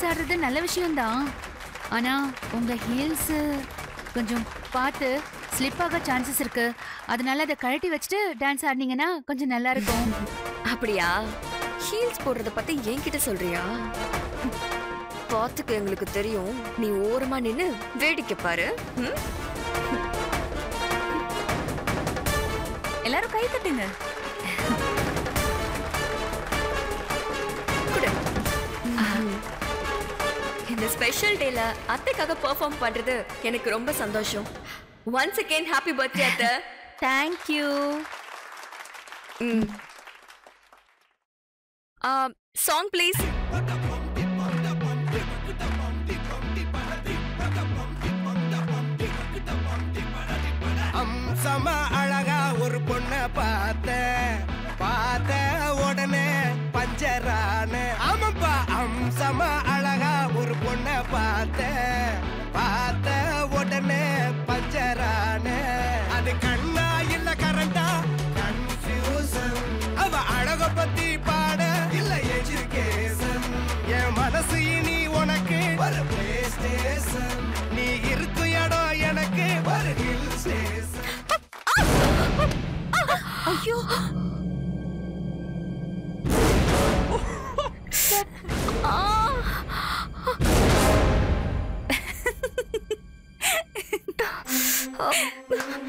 Dance ஆடுறது நல்ல விஷயம்தான் ஆனா உங்க ஹீல்ஸ் கொஞ்சம் பார்த்து ஸ்லிப் ஆக சான்சஸ் இருக்கு அதனால அதை கழட்டி வச்சுட்டு டான்ஸ் ஆடினீங்கன்னா கொஞ்சம் நல்லா இருக்கும் அப்படியா ஹீல்ஸ் போடுறத பத்தி என்கிட்ட சொல்றியா பாத்துக்க எங்களுக்கு தெரியும் நீ ஓரமா நின்னு வேடிக்கை பாரு ம்? எல்லாரும் கை தட்டுங்க குடு. இந்த ஸ்பெஷல் டேல அத்தைக்காக பெர்ஃபார்ம் பண்றது எனக்கு ரொம்ப சந்தோஷம் ஒன்ஸ் அகேன் ஹாப்பி பர்த்டே அத்தை தேங்க்யூ ம் சாங் ப்ளீஸ் அம்சமா அழகா ஒரு பொண்ண பார்த்த பார்த்த உடனே பஞ்சரான ஆமாப்பா அம்சமா அழகா ஒரு பொண்ண பார்த்த பார்த்த உடனே பஞ்சரான அது கண்ணா இல்ல கரண்டா கன்ஃபியூசன் அவ அழக பத்தி பாட இல்ல எஜுகேஷன் என் மனசு இனி உனக்கு ஒரு பிளே ஸ்டேஷன் நீ இருக்கு இடம் எனக்கு ஒரு ஹில் ஸ்டேஷன் ஐயோ ஆ